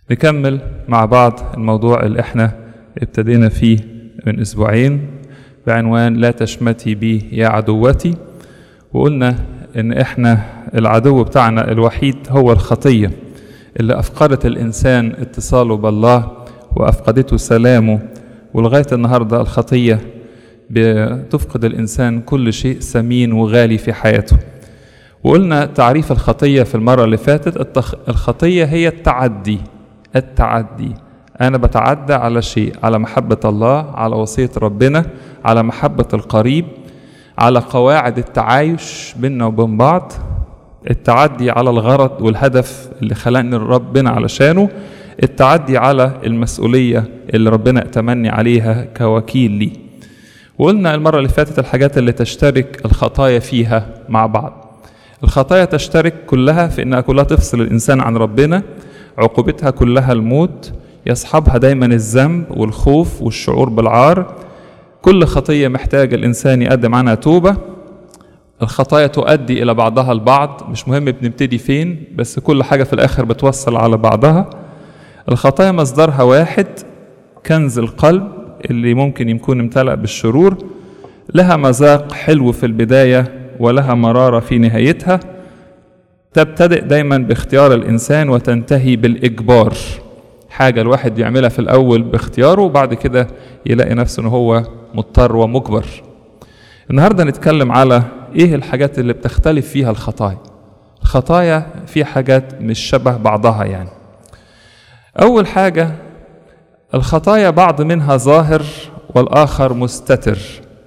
نكمل مع بعض الموضوع اللي احنا ابتدينا فيه من اسبوعين بعنوان لا تشمتي بي يا عدوتي وقلنا ان احنا العدو بتاعنا الوحيد هو الخطية اللي افقدت الانسان اتصاله بالله وافقدته سلامه ولغاية النهاردة الخطية بتفقد الانسان كل شيء ثمين وغالي في حياته وقلنا تعريف الخطية في المرة اللي فاتت التخ... الخطية هي التعدي التعدي أنا بتعدى على شيء على محبة الله على وصية ربنا على محبة القريب على قواعد التعايش بيننا وبين بعض التعدي على الغرض والهدف اللي خلقني ربنا علشانه التعدي على المسؤولية اللي ربنا اتمني عليها كوكيل لي وقلنا المرة اللي فاتت الحاجات اللي تشترك الخطايا فيها مع بعض الخطايا تشترك كلها في انها كلها تفصل الانسان عن ربنا عقوبتها كلها الموت يصحبها دايما الذنب والخوف والشعور بالعار كل خطيه محتاج الانسان يقدم عنها توبه الخطايا تؤدي الى بعضها البعض مش مهم بنبتدي فين بس كل حاجه في الاخر بتوصل على بعضها الخطايا مصدرها واحد كنز القلب اللي ممكن يكون امتلأ بالشرور لها مذاق حلو في البدايه ولها مرارة في نهايتها تبتدئ دايما باختيار الإنسان وتنتهي بالإجبار حاجة الواحد بيعملها في الأول باختياره وبعد كده يلاقي نفسه إن هو مضطر ومجبر النهاردة نتكلم على إيه الحاجات اللي بتختلف فيها الخطايا الخطايا في حاجات مش شبه بعضها يعني أول حاجة الخطايا بعض منها ظاهر والآخر مستتر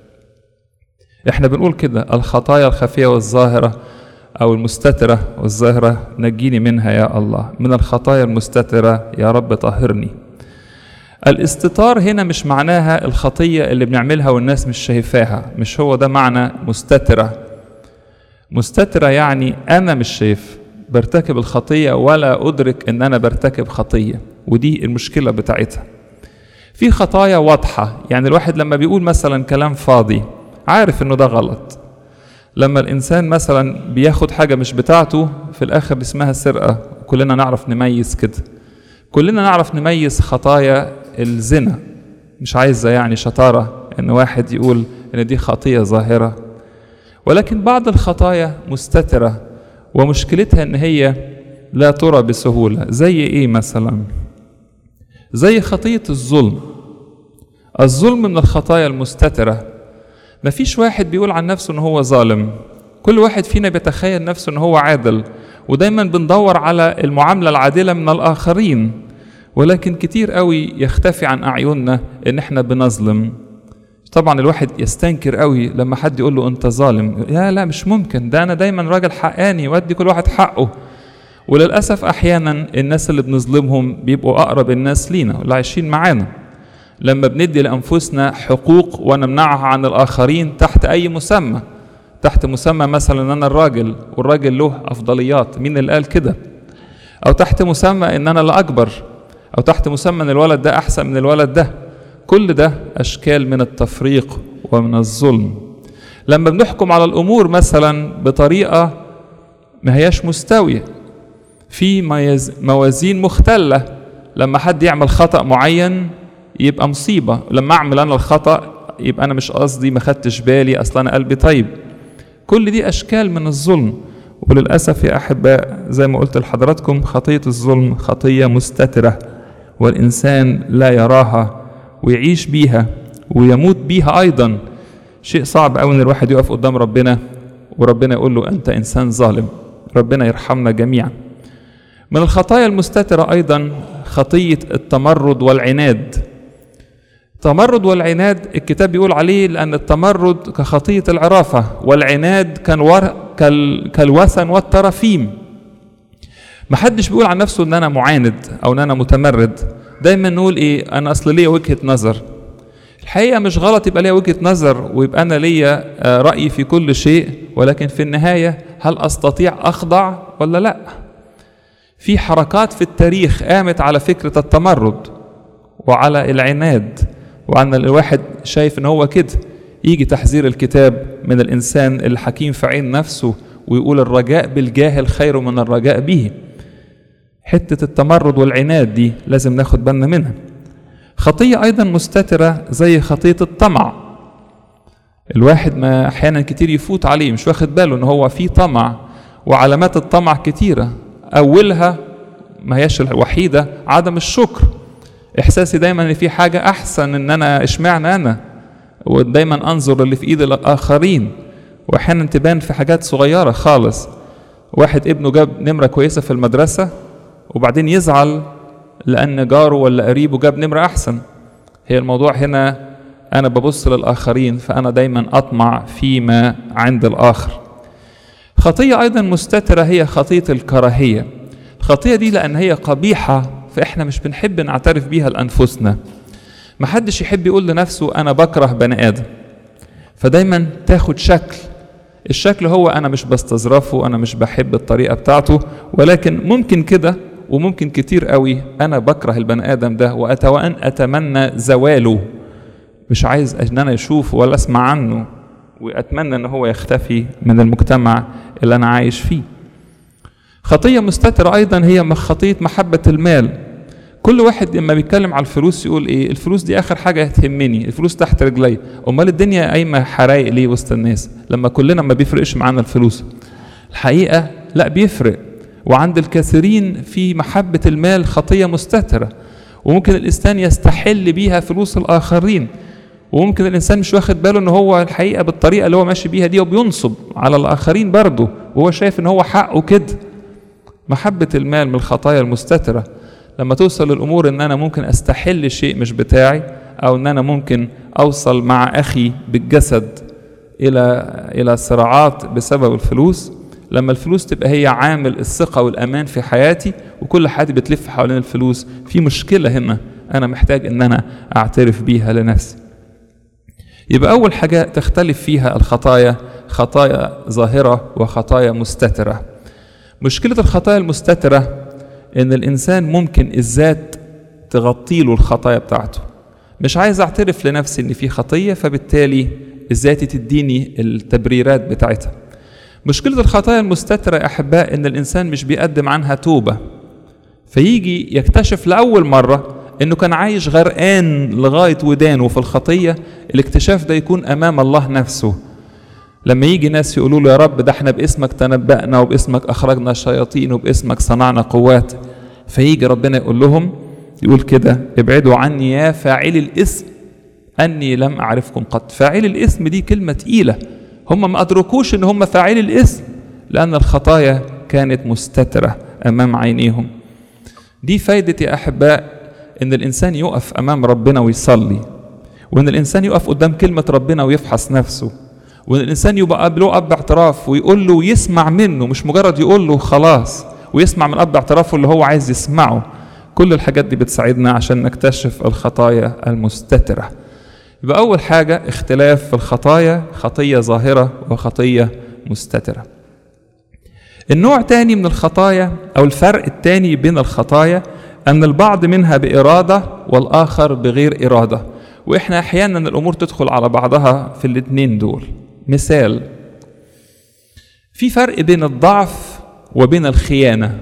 احنا بنقول كده الخطايا الخفية والظاهرة أو المستترة والظاهرة نجيني منها يا الله من الخطايا المستترة يا رب طهرني الاستتار هنا مش معناها الخطية اللي بنعملها والناس مش شايفاها مش هو ده معنى مستترة مستترة يعني أنا مش شايف برتكب الخطية ولا أدرك إن أنا برتكب خطية ودي المشكلة بتاعتها في خطايا واضحة يعني الواحد لما بيقول مثلا كلام فاضي عارف انه ده غلط لما الانسان مثلا بياخد حاجه مش بتاعته في الاخر اسمها سرقه كلنا نعرف نميز كده كلنا نعرف نميز خطايا الزنا مش عايزه يعني شطاره ان واحد يقول ان دي خطيه ظاهره ولكن بعض الخطايا مستتره ومشكلتها ان هي لا ترى بسهوله زي ايه مثلا زي خطيه الظلم الظلم من الخطايا المستتره مفيش واحد بيقول عن نفسه ان هو ظالم كل واحد فينا بيتخيل نفسه ان هو عادل ودايما بندور على المعاملة العادلة من الآخرين ولكن كتير قوي يختفي عن أعيننا ان احنا بنظلم طبعا الواحد يستنكر قوي لما حد يقول له انت ظالم يا لا مش ممكن ده انا دايما راجل حقاني وادي كل واحد حقه وللأسف أحيانا الناس اللي بنظلمهم بيبقوا أقرب الناس لينا اللي عايشين معانا لما بندي لأنفسنا حقوق ونمنعها عن الآخرين تحت أي مسمى تحت مسمى مثلا أن أنا الراجل والراجل له أفضليات مين اللي قال كده أو تحت مسمى أن أنا الأكبر أو تحت مسمى أن الولد ده أحسن من الولد ده كل ده أشكال من التفريق ومن الظلم لما بنحكم على الأمور مثلا بطريقة ما هياش مستوية في موازين مختلة لما حد يعمل خطأ معين يبقى مصيبة لما أعمل أنا الخطأ يبقى أنا مش قصدي ما خدتش بالي أصلا أنا قلبي طيب كل دي أشكال من الظلم وللأسف يا أحباء زي ما قلت لحضراتكم خطية الظلم خطية مستترة والإنسان لا يراها ويعيش بيها ويموت بيها أيضا شيء صعب أوي إن الواحد يقف قدام ربنا وربنا يقول له أنت إنسان ظالم ربنا يرحمنا جميعا من الخطايا المستترة أيضا خطية التمرد والعناد التمرد والعناد الكتاب بيقول عليه لأن التمرد كخطية العرافة والعناد كان ور... كال... كالوثن والترافيم محدش بيقول عن نفسه ان انا معاند او ان انا متمرد دايما نقول ايه انا اصل ليا وجهه نظر الحقيقه مش غلط يبقى ليا وجهه نظر ويبقى انا ليا راي في كل شيء ولكن في النهايه هل استطيع اخضع ولا لا في حركات في التاريخ قامت على فكره التمرد وعلى العناد وأن الواحد شايف ان هو كده يجي تحذير الكتاب من الانسان الحكيم في عين نفسه ويقول الرجاء بالجاهل خير من الرجاء به حتة التمرد والعناد دي لازم ناخد بالنا منها خطية أيضا مستترة زي خطية الطمع الواحد ما أحيانا كتير يفوت عليه مش واخد باله إن هو في طمع وعلامات الطمع كتيرة أولها ما هياش الوحيدة عدم الشكر إحساسي دايما إن في حاجة أحسن إن أنا إشمعنى أنا ودايما أنظر اللي في إيد الآخرين وأحيانا تبان في حاجات صغيرة خالص واحد ابنه جاب نمرة كويسة في المدرسة وبعدين يزعل لأن جاره ولا قريبه جاب نمرة أحسن هي الموضوع هنا أنا ببص للآخرين فأنا دايما أطمع فيما عند الآخر خطية أيضا مستترة هي خطية الكراهية الخطية دي لأن هي قبيحة فإحنا مش بنحب نعترف بيها لأنفسنا محدش يحب يقول لنفسه أنا بكره بني آدم فدايما تاخد شكل الشكل هو أنا مش بستظرفه أنا مش بحب الطريقة بتاعته ولكن ممكن كده وممكن كتير قوي أنا بكره البني آدم ده وأتوان أتمنى زواله مش عايز ان انا اشوفه ولا اسمع عنه واتمنى ان هو يختفي من المجتمع اللي انا عايش فيه خطيه مستتره ايضا هي خطيه محبه المال كل واحد لما بيتكلم على الفلوس يقول ايه الفلوس دي اخر حاجه تهمني الفلوس تحت رجلي امال الدنيا قايمه حرايق ليه وسط الناس لما كلنا ما بيفرقش معانا الفلوس الحقيقه لا بيفرق وعند الكثيرين في محبه المال خطيه مستتره وممكن الانسان يستحل بيها فلوس الاخرين وممكن الانسان مش واخد باله ان هو الحقيقه بالطريقه اللي هو ماشي بيها دي وبينصب على الاخرين برضه وهو شايف ان هو حقه كده محبه المال من الخطايا المستتره لما توصل للامور ان انا ممكن استحل شيء مش بتاعي او ان انا ممكن اوصل مع اخي بالجسد الى الى صراعات بسبب الفلوس لما الفلوس تبقى هي عامل الثقه والامان في حياتي وكل حياتي بتلف حوالين الفلوس في مشكله هنا انا محتاج ان انا اعترف بيها لنفسي يبقى أول حاجة تختلف فيها الخطايا خطايا ظاهرة وخطايا مستترة مشكلة الخطايا المستترة إن الإنسان ممكن الذات تغطي له الخطايا بتاعته مش عايز أعترف لنفسي إن في خطية فبالتالي الذات تديني التبريرات بتاعتها مشكلة الخطايا المستترة يا أحباء إن الإنسان مش بيقدم عنها توبة فيجي يكتشف لأول مرة انه كان عايش غرقان لغايه ودانه في الخطيه الاكتشاف ده يكون امام الله نفسه لما يجي ناس يقولوا له يا رب ده احنا باسمك تنبأنا وباسمك اخرجنا الشياطين وباسمك صنعنا قوات فيجي ربنا يقول لهم يقول كده ابعدوا عني يا فاعل الاسم اني لم اعرفكم قط فاعل الاسم دي كلمه تقيله هم ما ادركوش ان هم فاعل الاسم لان الخطايا كانت مستتره امام عينيهم دي فايده يا احباء ان الانسان يقف امام ربنا ويصلي وان الانسان يقف قدام كلمه ربنا ويفحص نفسه وان الانسان يبقى له اب اعتراف ويقول له ويسمع منه مش مجرد يقول له خلاص ويسمع من اب اعترافه اللي هو عايز يسمعه كل الحاجات دي بتساعدنا عشان نكتشف الخطايا المستتره يبقى اول حاجه اختلاف في الخطايا خطيه ظاهره وخطيه مستتره النوع تاني من الخطايا او الفرق التاني بين الخطايا أن البعض منها بإرادة والآخر بغير إرادة وإحنا أحيانا الأمور تدخل على بعضها في الاتنين دول مثال في فرق بين الضعف وبين الخيانة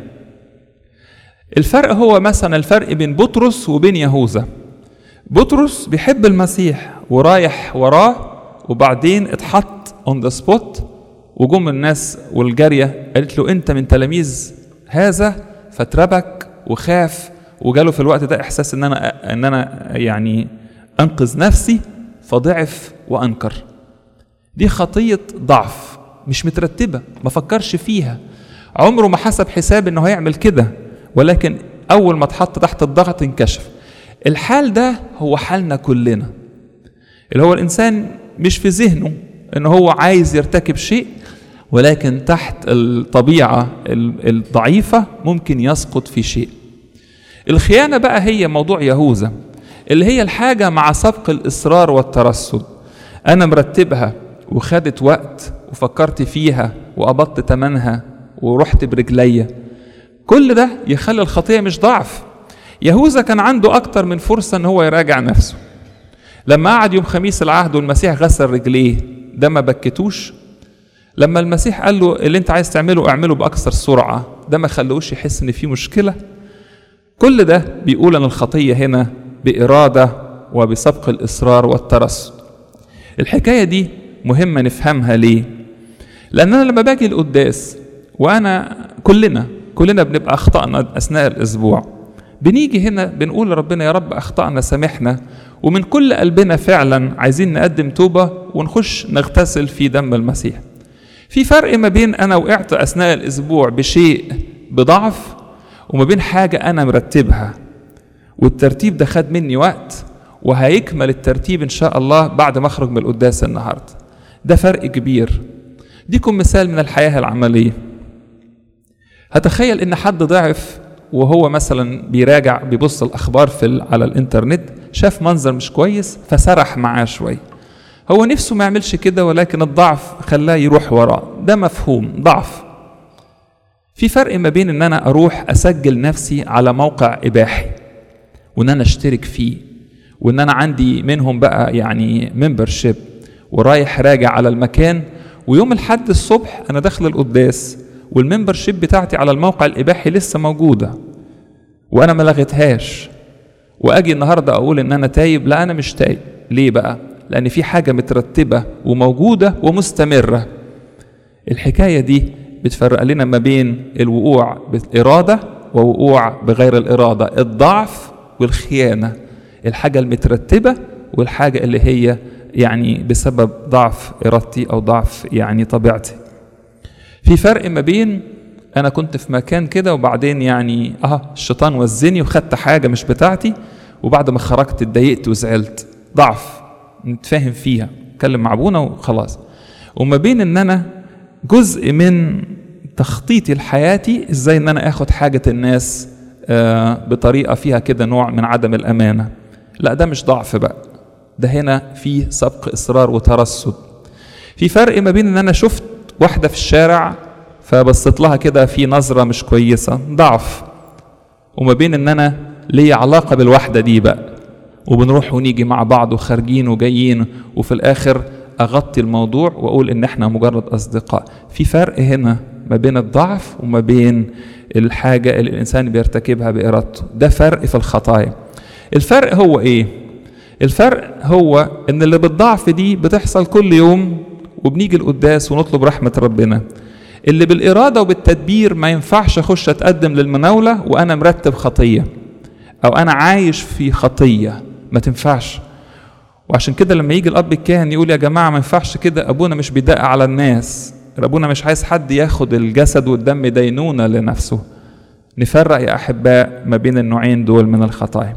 الفرق هو مثلا الفرق بين بطرس وبين يهوذا بطرس بيحب المسيح ورايح وراه وبعدين اتحط اون ذا سبوت وجم الناس والجاريه قالت له انت من تلاميذ هذا فاتربك وخاف وجاله في الوقت ده احساس ان انا ان انا يعني انقذ نفسي فضعف وانكر دي خطيه ضعف مش مترتبه ما فكرش فيها عمره ما حسب حساب انه هيعمل كده ولكن اول ما اتحط تحت الضغط انكشف الحال ده هو حالنا كلنا اللي هو الانسان مش في ذهنه ان هو عايز يرتكب شيء ولكن تحت الطبيعه الضعيفه ممكن يسقط في شيء الخيانه بقى هي موضوع يهوذا اللي هي الحاجه مع سبق الاصرار والترصد انا مرتبها وخدت وقت وفكرت فيها وقبضت تمنها ورحت برجليا كل ده يخلي الخطيه مش ضعف يهوذا كان عنده اكتر من فرصه ان هو يراجع نفسه لما قعد يوم خميس العهد والمسيح غسل رجليه ده ما بكتوش لما المسيح قال له اللي انت عايز تعمله اعمله باكثر سرعه ده ما خلوش يحس ان في مشكله كل ده بيقول ان الخطيه هنا باراده وبسبق الاصرار والترصد الحكايه دي مهمه نفهمها ليه لان انا لما باجي القداس وانا كلنا كلنا بنبقى اخطانا اثناء الاسبوع بنيجي هنا بنقول لربنا يا رب اخطانا سامحنا ومن كل قلبنا فعلا عايزين نقدم توبه ونخش نغتسل في دم المسيح في فرق ما بين انا وقعت اثناء الاسبوع بشيء بضعف وما بين حاجه انا مرتبها والترتيب ده خد مني وقت وهيكمل الترتيب ان شاء الله بعد ما اخرج من القداس النهارده ده فرق كبير ديكم مثال من الحياه العمليه هتخيل ان حد ضعف وهو مثلا بيراجع بيبص الاخبار في على الانترنت شاف منظر مش كويس فسرح معاه شويه هو نفسه ما يعملش كده ولكن الضعف خلاه يروح وراه ده مفهوم ضعف في فرق ما بين ان انا اروح اسجل نفسي على موقع اباحي وان انا اشترك فيه وان انا عندي منهم بقى يعني ممبرشيب ورايح راجع على المكان ويوم الحد الصبح انا داخل القداس والممبرشيب بتاعتي على الموقع الاباحي لسه موجوده وانا ما لغيتهاش واجي النهارده اقول ان انا تايب لا انا مش تايب ليه بقى لان في حاجه مترتبه وموجوده ومستمره الحكايه دي بتفرق لنا ما بين الوقوع بالاراده ووقوع بغير الاراده الضعف والخيانه الحاجه المترتبه والحاجه اللي هي يعني بسبب ضعف ارادتي او ضعف يعني طبيعتي في فرق ما بين انا كنت في مكان كده وبعدين يعني اه الشيطان وزني وخدت حاجه مش بتاعتي وبعد ما خرجت اتضايقت وزعلت ضعف نتفاهم فيها اتكلم مع ابونا وخلاص وما بين ان انا جزء من تخطيطي لحياتي ازاي ان انا اخد حاجه الناس آه بطريقه فيها كده نوع من عدم الامانه لا ده مش ضعف بقى ده هنا في سبق اصرار وترصد في فرق ما بين ان انا شفت واحده في الشارع فبصيت لها كده في نظره مش كويسه ضعف وما بين ان انا ليا علاقه بالواحده دي بقى وبنروح ونيجي مع بعض وخارجين وجايين وفي الاخر اغطي الموضوع واقول ان احنا مجرد اصدقاء في فرق هنا ما بين الضعف وما بين الحاجه اللي الانسان بيرتكبها بارادته ده فرق في الخطايا الفرق هو ايه الفرق هو ان اللي بالضعف دي بتحصل كل يوم وبنيجي القداس ونطلب رحمه ربنا اللي بالاراده وبالتدبير ما ينفعش اخش اتقدم للمناوله وانا مرتب خطيه او انا عايش في خطيه ما تنفعش وعشان كده لما يجي الاب الكاهن يقول يا جماعه ما ينفعش كده ابونا مش بيدق على الناس ابونا مش عايز حد ياخد الجسد والدم دينونه لنفسه نفرق يا احباء ما بين النوعين دول من الخطايا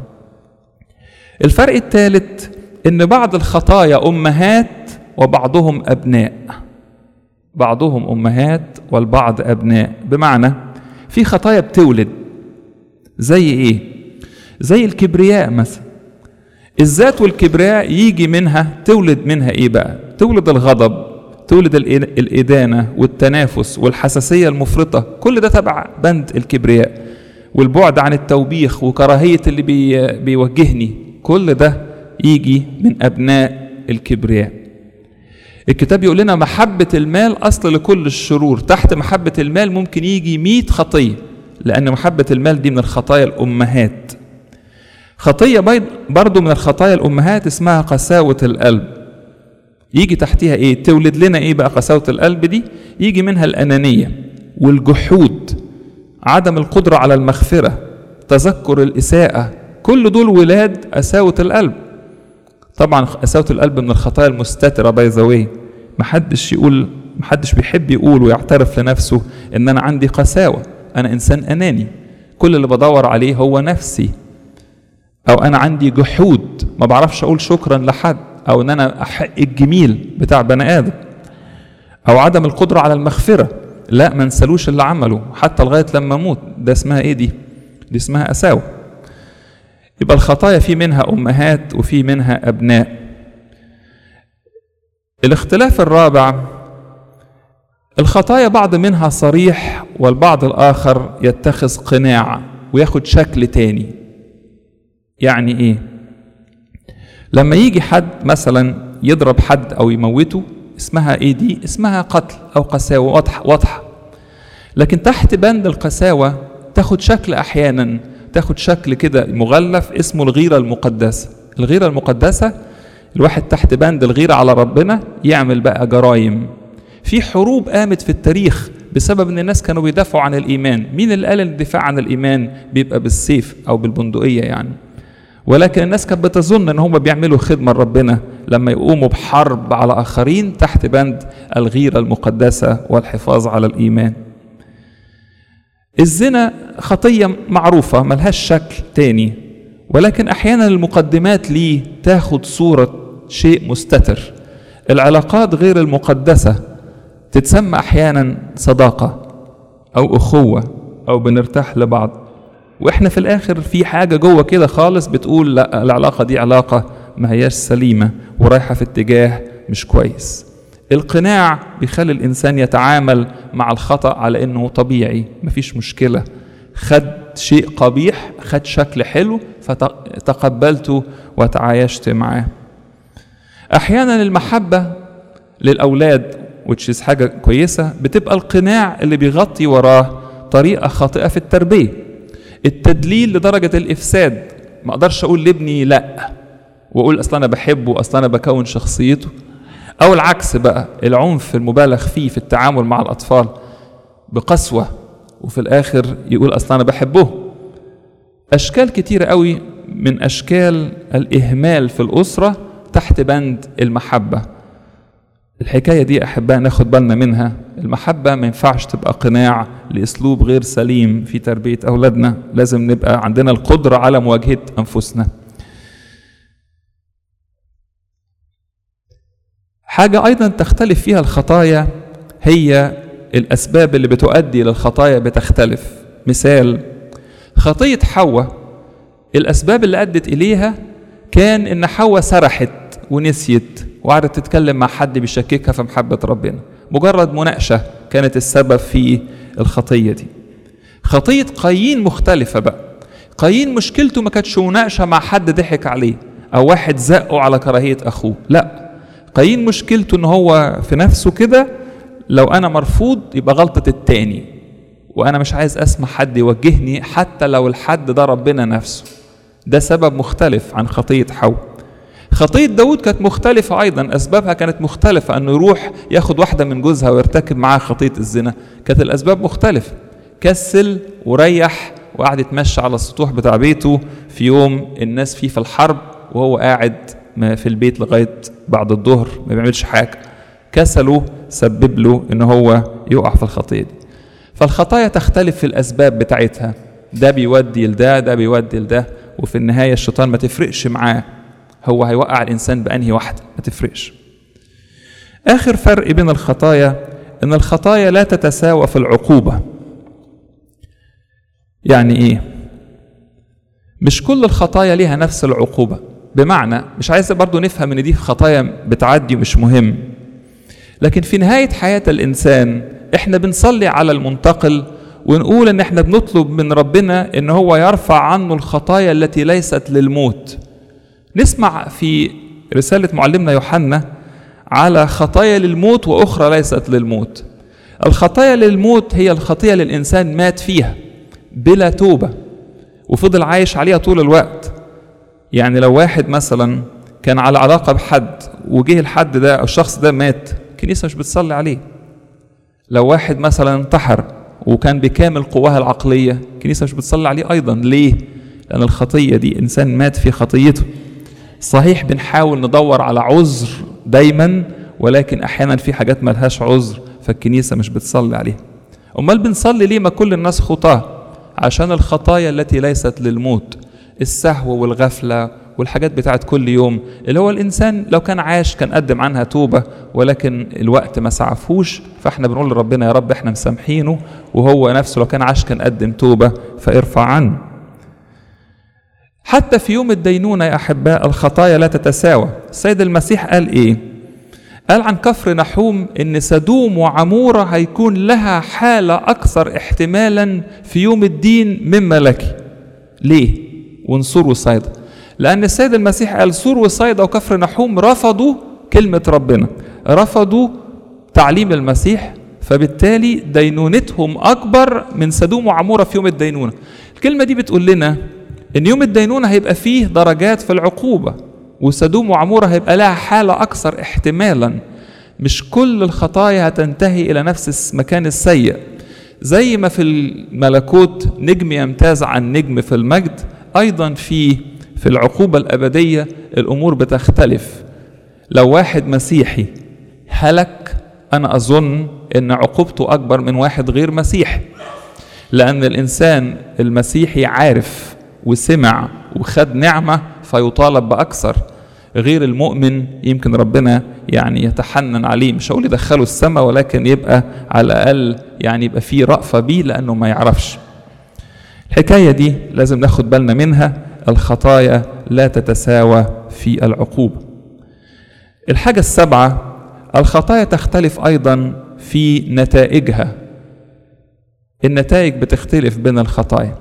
الفرق الثالث ان بعض الخطايا امهات وبعضهم ابناء بعضهم امهات والبعض ابناء بمعنى في خطايا بتولد زي ايه زي الكبرياء مثلا الذات والكبرياء يجي منها تولد منها ايه بقى تولد الغضب تولد الإدانة والتنافس والحساسية المفرطة كل ده تبع بند الكبرياء والبعد عن التوبيخ وكراهية اللي بي بيوجهني كل ده يجي من أبناء الكبرياء الكتاب يقول لنا محبة المال أصل لكل الشرور تحت محبة المال ممكن يجي مئة خطية لأن محبة المال دي من الخطايا الأمهات خطية برضو من الخطايا الأمهات اسمها قساوة القلب يجي تحتها ايه تولد لنا ايه بقى قساوة القلب دي يجي منها الأنانية والجحود عدم القدرة على المغفرة تذكر الإساءة كل دول ولاد قساوة القلب طبعا قساوة القلب من الخطايا المستترة باي ذا واي محدش يقول محدش بيحب يقول ويعترف لنفسه ان انا عندي قساوة انا انسان اناني كل اللي بدور عليه هو نفسي او انا عندي جحود ما بعرفش اقول شكرا لحد او ان انا احق الجميل بتاع بني ادم او عدم القدره على المغفره لا ما انسلوش اللي عمله حتى لغايه لما اموت ده اسمها ايه دي دي اسمها اساوه يبقى الخطايا في منها امهات وفي منها ابناء الاختلاف الرابع الخطايا بعض منها صريح والبعض الاخر يتخذ قناع وياخد شكل تاني يعني ايه لما يجي حد مثلا يضرب حد او يموته اسمها ايه دي اسمها قتل او قساوه واضحه واضحه لكن تحت بند القساوه تاخد شكل احيانا تاخد شكل كده مغلف اسمه الغيرة المقدسة الغيرة المقدسة الواحد تحت بند الغيرة على ربنا يعمل بقى جرايم في حروب قامت في التاريخ بسبب ان الناس كانوا بيدافعوا عن الايمان مين اللي قال ان الدفاع عن الايمان بيبقى بالسيف او بالبندقيه يعني ولكن الناس كانت بتظن ان هم بيعملوا خدمه لربنا لما يقوموا بحرب على اخرين تحت بند الغيره المقدسه والحفاظ على الايمان الزنا خطيه معروفه ملهاش شكل تاني ولكن احيانا المقدمات ليه تاخد صوره شيء مستتر العلاقات غير المقدسه تتسمى احيانا صداقه او اخوه او بنرتاح لبعض واحنا في الاخر في حاجه جوه كده خالص بتقول لا العلاقه دي علاقه ما هياش سليمه ورايحه في اتجاه مش كويس القناع بيخلي الانسان يتعامل مع الخطا على انه طبيعي مفيش مشكله خد شيء قبيح خد شكل حلو فتقبلته وتعايشت معاه احيانا المحبه للاولاد وتشيز حاجه كويسه بتبقى القناع اللي بيغطي وراه طريقه خاطئه في التربيه التدليل لدرجه الافساد ما اقدرش اقول لابني لا واقول اصل انا بحبه اصل انا بكون شخصيته او العكس بقى العنف المبالغ فيه في التعامل مع الاطفال بقسوه وفي الاخر يقول اصل انا بحبه اشكال كتيره قوي من اشكال الاهمال في الاسره تحت بند المحبه الحكايه دي احبها ناخد بالنا منها المحبه ما ينفعش تبقى قناع لاسلوب غير سليم في تربيه اولادنا لازم نبقى عندنا القدره على مواجهه انفسنا حاجه ايضا تختلف فيها الخطايا هي الاسباب اللي بتؤدي للخطايا بتختلف مثال خطيه حواء الاسباب اللي ادت اليها كان ان حواء سرحت ونسيت وقعدت تتكلم مع حد بيشككها في محبه ربنا مجرد مناقشه كانت السبب في الخطيه دي خطيه قايين مختلفه بقى قايين مشكلته ما كانتش مناقشه مع حد ضحك عليه او واحد زقه على كراهيه اخوه لا قايين مشكلته ان هو في نفسه كده لو انا مرفوض يبقى غلطه التاني وانا مش عايز اسمع حد يوجهني حتى لو الحد ده ربنا نفسه ده سبب مختلف عن خطيه حواء خطية داود كانت مختلفة أيضا أسبابها كانت مختلفة أنه يروح ياخد واحدة من جوزها ويرتكب معاها خطية الزنا كانت الأسباب مختلفة كسل وريح وقعد يتمشى على السطوح بتاع بيته في يوم الناس فيه في الحرب وهو قاعد في البيت لغاية بعد الظهر ما بيعملش حاجة كسله سبب له ان هو يقع في الخطية دي فالخطايا تختلف في الأسباب بتاعتها ده بيودي لده ده بيودي لده وفي النهاية الشيطان ما تفرقش معاه هو هيوقع الإنسان بأنهي واحدة ما تفرقش آخر فرق بين الخطايا إن الخطايا لا تتساوى في العقوبة يعني إيه مش كل الخطايا ليها نفس العقوبة بمعنى مش عايز برضو نفهم ان دي خطايا بتعدي مش مهم لكن في نهاية حياة الإنسان احنا بنصلي على المنتقل ونقول ان احنا بنطلب من ربنا ان هو يرفع عنه الخطايا التي ليست للموت نسمع في رسالة معلمنا يوحنا على خطايا للموت وأخرى ليست للموت الخطايا للموت هي الخطية اللي الإنسان مات فيها بلا توبة وفضل عايش عليها طول الوقت يعني لو واحد مثلا كان على علاقة بحد وجه الحد ده أو الشخص ده مات الكنيسة مش بتصلي عليه لو واحد مثلا انتحر وكان بكامل قواها العقلية الكنيسة مش بتصلي عليه أيضا ليه؟ لأن الخطية دي إنسان مات في خطيته صحيح بنحاول ندور على عذر دايما ولكن احيانا في حاجات ملهاش عذر فالكنيسه مش بتصلي عليها امال بنصلي ليه ما كل الناس خطاه عشان الخطايا التي ليست للموت السهو والغفله والحاجات بتاعت كل يوم اللي هو الانسان لو كان عاش كان قدم عنها توبه ولكن الوقت ما سعفوش فاحنا بنقول لربنا يا رب احنا مسامحينه وهو نفسه لو كان عاش كان قدم توبه فارفع عنه حتى في يوم الدينونة يا أحباء الخطايا لا تتساوى السيد المسيح قال إيه قال عن كفر نحوم إن سدوم وعمورة هيكون لها حالة أكثر احتمالا في يوم الدين مما لك ليه ونصور وصيدا لأن السيد المسيح قال سور وصيدا وكفر نحوم رفضوا كلمة ربنا رفضوا تعليم المسيح فبالتالي دينونتهم أكبر من سدوم وعمورة في يوم الدينونة الكلمة دي بتقول لنا إن يوم الدينونة هيبقى فيه درجات في العقوبة وسدوم وعمورة هيبقى لها حالة أكثر احتمالا مش كل الخطايا هتنتهي إلى نفس المكان السيء زي ما في الملكوت نجم يمتاز عن نجم في المجد أيضا في في العقوبة الأبدية الأمور بتختلف لو واحد مسيحي هلك أنا أظن أن عقوبته أكبر من واحد غير مسيحي لأن الإنسان المسيحي عارف وسمع وخد نعمة فيطالب بأكثر غير المؤمن يمكن ربنا يعني يتحنن عليه مش هقول يدخله السماء ولكن يبقى على الأقل يعني يبقى فيه رأفة بيه لأنه ما يعرفش الحكاية دي لازم ناخد بالنا منها الخطايا لا تتساوى في العقوبة الحاجة السابعة الخطايا تختلف أيضا في نتائجها النتائج بتختلف بين الخطايا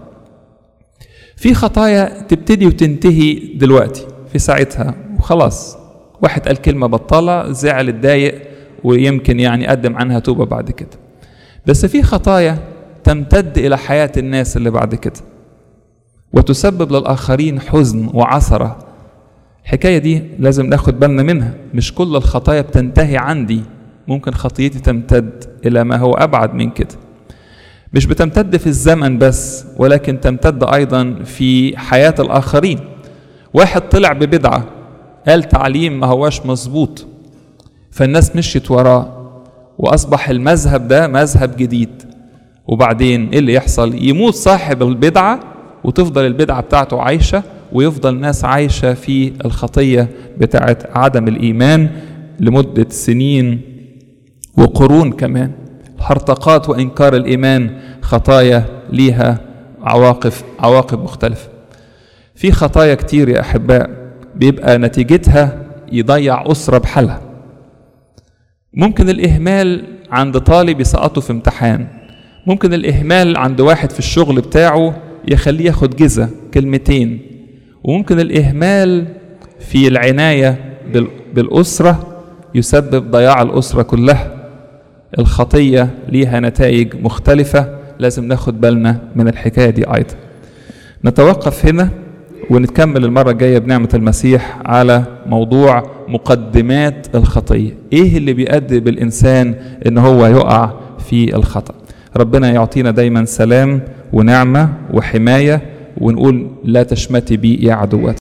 في خطايا تبتدي وتنتهي دلوقتي في ساعتها وخلاص واحد قال كلمة بطالة زعل اتضايق ويمكن يعني قدم عنها توبة بعد كده بس في خطايا تمتد إلى حياة الناس اللي بعد كده وتسبب للآخرين حزن وعثرة الحكاية دي لازم ناخد بالنا منها مش كل الخطايا بتنتهي عندي ممكن خطيتي تمتد إلى ما هو أبعد من كده مش بتمتد في الزمن بس ولكن تمتد أيضا في حياة الآخرين واحد طلع ببدعة قال تعليم ما هواش مظبوط فالناس مشيت وراه وأصبح المذهب ده مذهب جديد وبعدين إيه اللي يحصل يموت صاحب البدعة وتفضل البدعة بتاعته عايشة ويفضل ناس عايشة في الخطية بتاعة عدم الإيمان لمدة سنين وقرون كمان هرطقات وإنكار الإيمان خطايا ليها عواقب عواقب مختلفة في خطايا كتير يا أحباء بيبقى نتيجتها يضيع أسرة بحالها ممكن الإهمال عند طالب يسقطه في امتحان ممكن الإهمال عند واحد في الشغل بتاعه يخليه ياخد جزة كلمتين وممكن الإهمال في العناية بالأسرة يسبب ضياع الأسرة كلها الخطية ليها نتائج مختلفة لازم ناخد بالنا من الحكاية دي أيضا نتوقف هنا ونكمل المرة الجاية بنعمة المسيح على موضوع مقدمات الخطية ايه اللي بيؤدي الإنسان ان هو يقع في الخطأ ربنا يعطينا دايما سلام ونعمة وحماية ونقول لا تشمتي بي يا عدوتي